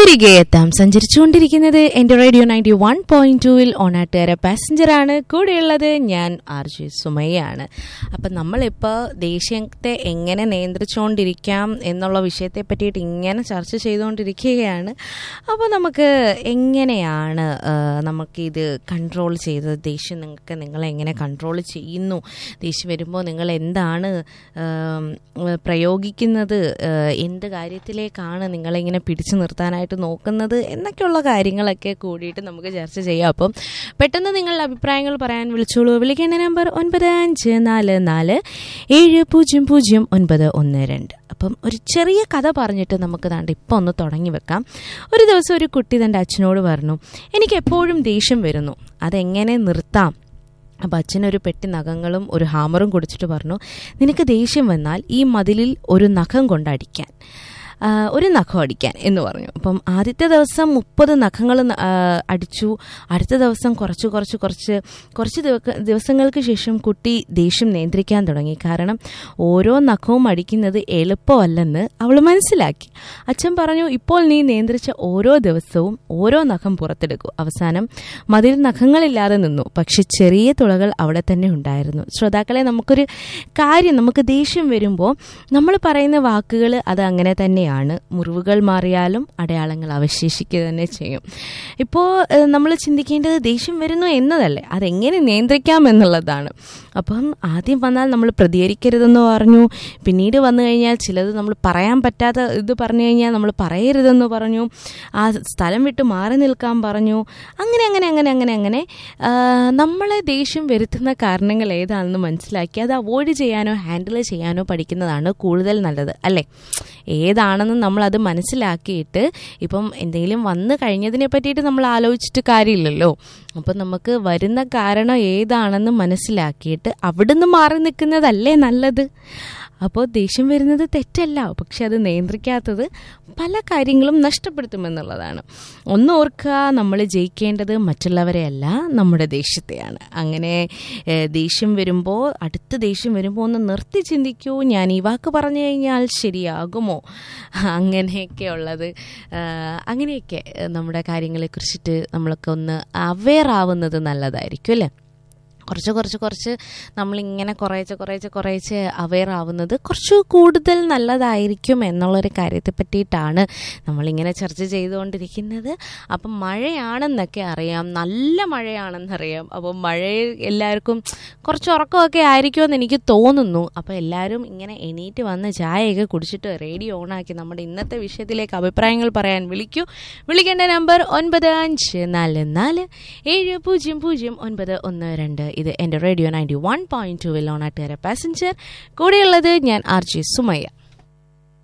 തിരികെ എത്താം സഞ്ചരിച്ചുകൊണ്ടിരിക്കുന്നത് എന്റെ റേഡിയോ നയൻറ്റി വൺ പോയിന്റ് ടൂവിൽ ഓണാട്ടുകാര പാസഞ്ചറാണ് കൂടെയുള്ളത് ഞാൻ ആർ ജെ സുമയ്യാണ് അപ്പം നമ്മളിപ്പോൾ ദേഷ്യത്തെ എങ്ങനെ നിയന്ത്രിച്ചുകൊണ്ടിരിക്കാം എന്നുള്ള വിഷയത്തെ പറ്റിയിട്ട് ഇങ്ങനെ ചർച്ച ചെയ്തുകൊണ്ടിരിക്കുകയാണ് അപ്പോൾ നമുക്ക് എങ്ങനെയാണ് ആ, നമുക്കിത് കൺട്രോൾ ചെയ്തത് ദേഷ്യം നിങ്ങൾക്ക് നിങ്ങളെ എങ്ങനെ കൺട്രോൾ ചെയ്യുന്നു ദേഷ്യം വരുമ്പോൾ നിങ്ങൾ എന്താണ് ആം, പ്രയോഗിക്കുന്നത് ആ, എന്ത് കാര്യത്തിലേക്കാണ് നിങ്ങളിങ്ങനെ പിടിച്ചു നിർത്താനായിട്ട് നോക്കുന്നത് എന്നൊക്കെയുള്ള കാര്യങ്ങളൊക്കെ കൂടിയിട്ട് നമുക്ക് ചർച്ച ചെയ്യാം അപ്പം പെട്ടെന്ന് നിങ്ങളുടെ അഭിപ്രായങ്ങൾ പറയാൻ വിളിച്ചോളൂ വിളിക്കേണ്ട നമ്പർ ഒൻപത് അഞ്ച് നാല് നാല് ഏഴ് പൂജ്യം പൂജ്യം ഒൻപത് ഒന്ന് രണ്ട് അപ്പം ഒരു ചെറിയ കഥ പറഞ്ഞിട്ട് നമുക്ക് ദാണ്ട് ഇപ്പം ഒന്ന് തുടങ്ങി വെക്കാം ഒരു ദിവസം ഒരു കുട്ടി തൻ്റെ അച്ഛനോട് പറഞ്ഞു എനിക്ക് എപ്പോഴും ദേഷ്യം വരുന്നു അതെങ്ങനെ നിർത്താം അപ്പം അച്ഛനൊരു പെട്ടി നഖങ്ങളും ഒരു ഹാമറും കൊടുത്തിട്ട് പറഞ്ഞു നിനക്ക് ദേഷ്യം വന്നാൽ ഈ മതിലിൽ ഒരു നഖം കൊണ്ടടിക്കാൻ ആ, ഒരു നഖം അടിക്കാൻ എന്ന് പറഞ്ഞു അപ്പം ആദ്യത്തെ ദിവസം മുപ്പത് നഖങ്ങൾ അടിച്ചു അടുത്ത ദിവസം കുറച്ച് കുറച്ച് കുറച്ച് കുറച്ച് ദിവ- ദിവസങ്ങൾക്ക് ശേഷം കുട്ടി ദേഷ്യം നിയന്ത്രിക്കാൻ തുടങ്ങി കാരണം ഓരോ നഖവും അടിക്കുന്നത് എളുപ്പമല്ലെന്ന് അവൾ മനസ്സിലാക്കി അച്ഛൻ പറഞ്ഞു ഇപ്പോൾ നീ നിയന്ത്രിച്ച ഓരോ ദിവസവും ഓരോ നഖം പുറത്തെടുക്കൂ അവസാനം മതിൽ നഖങ്ങളില്ലാതെ നിന്നു പക്ഷെ ചെറിയ തുളകൾ അവിടെ തന്നെ ഉണ്ടായിരുന്നു ശ്രോതാക്കളെ നമുക്കൊരു കാര്യം നമുക്ക് ദേഷ്യം വരുമ്പോൾ നമ്മൾ പറയുന്ന വാക്കുകൾ അത് അങ്ങനെ തന്നെയാണ് മുറിവുകൾ മാറിയാലും അടയാളങ്ങൾ അവശേഷിക്കുക തന്നെ ചെയ്യും ഇപ്പോൾ നമ്മൾ ചിന്തിക്കേണ്ടത് ദേഷ്യം വരുന്നു എന്നതല്ലേ അതെങ്ങനെ നിയന്ത്രിക്കാം എന്നുള്ളതാണ് അപ്പം ആദ്യം വന്നാൽ നമ്മൾ പ്രതികരിക്കരുതെന്ന് പറഞ്ഞു പിന്നീട് വന്നു കഴിഞ്ഞാൽ ചിലത് നമ്മൾ പറയാൻ പറ്റാത്ത ഇത് പറഞ്ഞു കഴിഞ്ഞാൽ നമ്മൾ പറയരുതെന്ന് പറഞ്ഞു ആ സ്ഥലം വിട്ട് മാറി നിൽക്കാൻ പറഞ്ഞു അങ്ങനെ അങ്ങനെ അങ്ങനെ അങ്ങനെ അങ്ങനെ ആ, നമ്മളെ ദേഷ്യം വരുത്തുന്ന കാരണങ്ങൾ ഏതാണെന്ന് മനസ്സിലാക്കി അത് അവോയ്ഡ് ചെയ്യാനോ ഹാൻഡിൽ ചെയ്യാനോ പഠിക്കുന്നതാണ് കൂടുതൽ നല്ലത് അല്ലേ ഏതാണെന്ന് നമ്മൾ അത് മനസ്സിലാക്കിയിട്ട് ഇപ്പം എന്തെങ്കിലും വന്നു കഴിഞ്ഞതിനെ പറ്റിയിട്ട് നമ്മൾ ആലോചിച്ചിട്ട് കാര്യമില്ലല്ലോ അപ്പം നമുക്ക് വരുന്ന കാരണം ഏതാണെന്ന് മനസ്സിലാക്കിയിട്ട് അവിടുന്ന് മാറി നിൽക്കുന്നതല്ലേ നല്ലത് അപ്പോൾ ദേഷ്യം വരുന്നത് തെറ്റല്ല പക്ഷെ അത് നിയന്ത്രിക്കാത്തത് പല കാര്യങ്ങളും നഷ്ടപ്പെടുത്തുമെന്നുള്ളതാണ് ഒന്ന് ഓർക്കുക നമ്മൾ ജയിക്കേണ്ടത് മറ്റുള്ളവരെയല്ല നമ്മുടെ ദേഷ്യത്തെയാണ് അങ്ങനെ ഏഹ്, ദേഷ്യം വരുമ്പോൾ അടുത്ത ദേഷ്യം വരുമ്പോൾ ഒന്ന് നിർത്തി ചിന്തിക്കൂ ഞാൻ ഈ വാക്ക് പറഞ്ഞു കഴിഞ്ഞാൽ ശരിയാകുമോ അങ്ങനെയൊക്കെ ഉള്ളത് ആഹ്, അങ്ങനെയൊക്കെ ഏഹ്, നമ്മുടെ കാര്യങ്ങളെക്കുറിച്ചിട്ട് നമ്മളൊക്കെ ഒന്ന് അവെയർ ആവുന്നത് നല്ലതായിരിക്കും അല്ലേ കുറച്ച് കുറച്ച് കുറച്ച് നമ്മളിങ്ങനെ കുറേശ്ശെ കുറേശ്ശെ കുറേശ്ശെ അവെയർ ആവുന്നത് കുറച്ച് കൂടുതൽ നല്ലതായിരിക്കും എന്നുള്ളൊരു കാര്യത്തെ പറ്റിയിട്ടാണ് നമ്മളിങ്ങനെ ചർച്ച ചെയ്തുകൊണ്ടിരിക്കുന്നത് അപ്പം മഴയാണെന്നൊക്കെ അറിയാം നല്ല മഴയാണെന്നറിയാം അപ്പം മഴ എല്ലാവർക്കും കുറച്ച് ഉറക്കമൊക്കെ ആയിരിക്കുമെന്ന് എനിക്ക് തോന്നുന്നു അപ്പോൾ എല്ലാവരും ഇങ്ങനെ എണീറ്റ് വന്ന് ചായയൊക്കെ കുടിച്ചിട്ട് റേഡിയോ ഓണാക്കി നമ്മുടെ ഇന്നത്തെ വിഷയത്തിലേക്ക് അഭിപ്രായങ്ങൾ പറയാൻ വിളിക്കൂ വിളിക്കേണ്ട നമ്പർ ഒൻപത് അഞ്ച് നാല് നാല് ഏഴ് പൂജ്യം പൂജ്യം ഒൻപത് ഒന്ന് രണ്ട് ഇത് എൻ്റെ radio ninety one point two Onattukara passenger കൂടെയുള്ളത് ഞാൻ ആർ ജെ സുമയ്യ